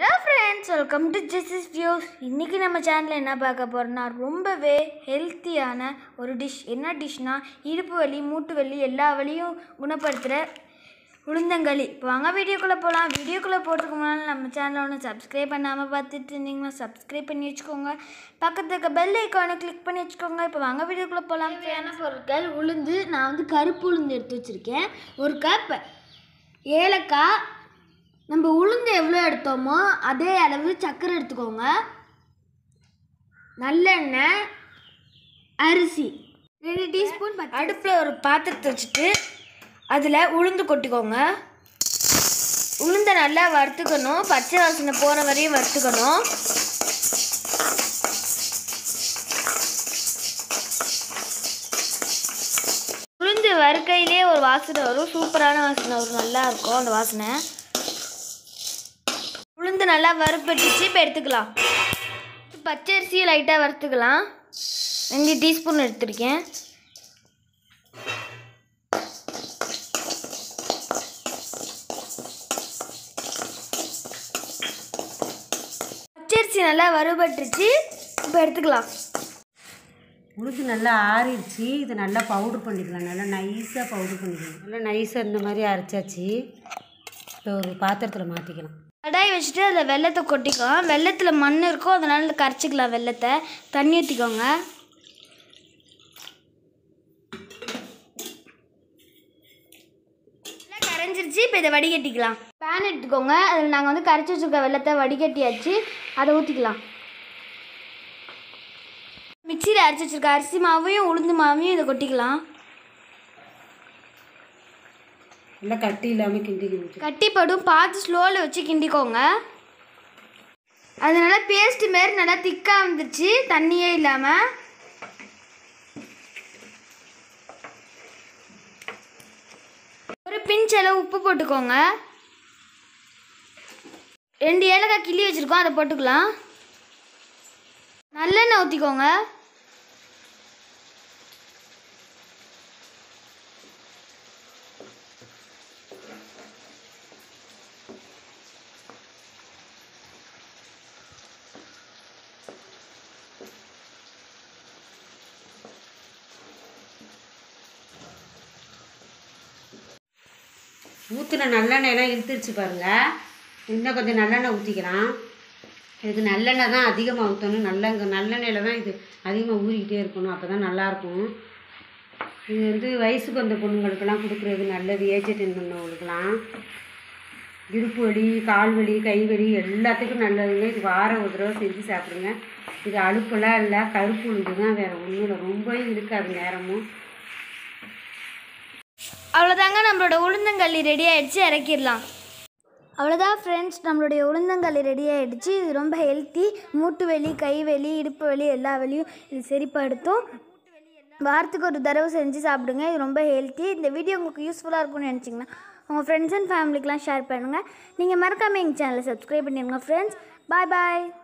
hello friends welcome to justice views இன்றைக்கி நம்ம சேனலில் என்ன பார்க்க போகிறோம்னா ரொம்பவே ஹெல்த்தியான ஒரு டிஷ் என்ன டிஷ்னா இடுப்பு வலி மூட்டு வலி எல்லா வலியும் குணப்படுத்துகிற உளுந்தங்களி இப்போ வாங்க வீடியோக்குள்ளே போகலாம் வீடியோக்குள்ளே போகிறதுக்கு முன்னால் நம்ம சேனலை ஒன்று சப்ஸ்கிரைப் பண்ணாமல் பார்த்துட்டு இருந்தீங்கன்னா சப்ஸ்கிரைப் பண்ணி வச்சுக்கோங்க பக்கத்துல இருக்க பெல் ஐக்கானை கிளிக் பண்ணி வச்சுக்கோங்க இப்போ வாங்க வீடியோக்குள்ளே போகலாம் தேவையான பொருட்கள் உளுந்து நான் வந்து கருப்பு உளுந்து எடுத்து வச்சுருக்கேன் ஒரு கப் ஏலக்காய் நம்ம உளுந்து எவ்வளோ எடுத்தோமோ அதே அளவு சர்க்கரை எடுத்துக்கோங்க நல்லெண்ணெய் அரிசி ரெண்டு டீஸ்பூன் அடுப்பில் ஒரு பாத்திரத்தை வச்சுட்டு அதில் உளுந்து கொட்டிக்கோங்க உளுந்தை நல்லா வறுத்துக்கணும் பச்சை வாசனை போகிற வரையும் வறுத்துக்கணும் உளுந்து வறுக்கையிலே ஒரு வாசனை வரும் சூப்பரான வாசனை வரும் நல்லா இருக்கும் அந்த வாசனை உளுந்து நல்லா வறுப்பட்டுச்சு இப்போ எடுத்துக்கலாம் பச்சை அரிசியை லைட்டாக வறுத்துக்கலாம் ரெண்டு டீஸ்பூன் எடுத்திருக்கேன் பச்சரிசி நல்லா வறுபட்டுருச்சு இப்போ எடுத்துக்கலாம் உளுந்து நல்லா ஆறிடுச்சு இது நல்லா பவுட்ரு பண்ணிக்கலாம் நல்லா நைஸாக பவுட்ரு பண்ணிக்கலாம் நல்லா நைஸாக இந்த மாதிரி அரைச்சாச்சு இப்போ ஒரு பாத்திரத்தில் மாற்றிக்கலாம் கடாய் வச்சுட்டு அதில் வெள்ளத்தை கொட்டிக்கலாம் வெள்ளத்தில் மண் இருக்கும் அதனால கரைச்சிக்கலாம் வெள்ளத்தை தண்ணி ஊற்றிக்கோங்க நல்லா கரைஞ்சிருச்சு இப்போ இதை வடிகட்டிக்கலாம் பேன் எடுத்துக்கோங்க அதில் நாங்கள் வந்து கரைச்சி வச்சுருக்க வெள்ளத்தை வடிகட்டியாச்சு அதை ஊற்றிக்கலாம் மிக்சியில் அரைச்சி வச்சுருக்க அரிசி மாவையும் உளுந்து மாவையும் இதை கொட்டிக்கலாம் நல்லா கட்டி இல்லாமல் கிண்டிக்கணும் கட்டிப்படும் பார்த்து ஸ்லோவில் வச்சு கிண்டிக்கோங்க அதனால பேஸ்ட் மாரி நல்லா திக்காக வந்துருச்சு தண்ணியே இல்லாமல் ஒரு பிஞ்ச் அளவு உப்பு போட்டுக்கோங்க ரெண்டு ஏலக்காய் கிள்ளி வச்சுருக்கோம் அதை போட்டுக்கலாம் நல்லெண்ணெய் ஊற்றிக்கோங்க ஊற்றின நல்லெண்ணெயெல்லாம் இழுத்துருச்சு பாருங்கள் இன்னும் கொஞ்சம் நல்லெண்ணெய் ஊற்றிக்கலாம் இதுக்கு நல்லெண்ணெய் தான் அதிகமாக ஊற்றணும் நல்லங்க நல்லெண்ணெயில் தான் இது அதிகமாக ஊறிக்கிட்டே இருக்கணும் அப்போ தான் நல்லாயிருக்கும் இது வந்து வயசுக்கு வந்த பொண்ணுங்களுக்கெல்லாம் கொடுக்குறது நல்லது ஏஜ் அட்டன் பண்ணவங்களுக்கெல்லாம் இடுப்பு வலி கால் வலி கை வலி எல்லாத்துக்கும் நல்லதுங்க இது வாரம் ஒரு தடவை செஞ்சு சாப்பிடுங்க இது அழுப்பெல்லாம் இல்லை கருப்பு உளுந்து தான் வேறு ஒன்றும் இல்லை ரொம்பவும் இருக்காது நேரமும் அவ்வளோதாங்க நம்மளோட உளுந்தங்களி ரெடி ஆயிடுச்சு இறக்கிடலாம் அவ்வளோதான் ஃப்ரெண்ட்ஸ் நம்மளுடைய உளுந்தங்களி ரெடி ஆயிடுச்சு இது ரொம்ப ஹெல்த்தி மூட்டு வலி கை வலி இடுப்பு வலி எல்லா வலியும் இது சரிப்படுத்தும் வாரத்துக்கு ஒரு தடவை செஞ்சு சாப்பிடுங்க இது ரொம்ப ஹெல்த்தி இந்த வீடியோ உங்களுக்கு யூஸ்ஃபுல்லாக இருக்கும்னு நினச்சிங்கன்னா உங்கள் ஃப்ரெண்ட்ஸ் அண்ட் ஃபேமிலிக்கெலாம் ஷேர் பண்ணுங்கள் நீங்கள் மறக்காமல் எங்கள் சேனலை சப்ஸ்கிரைப் பண்ணிடுங்க ஃப்ரெண்ட்ஸ் பாய் பாய்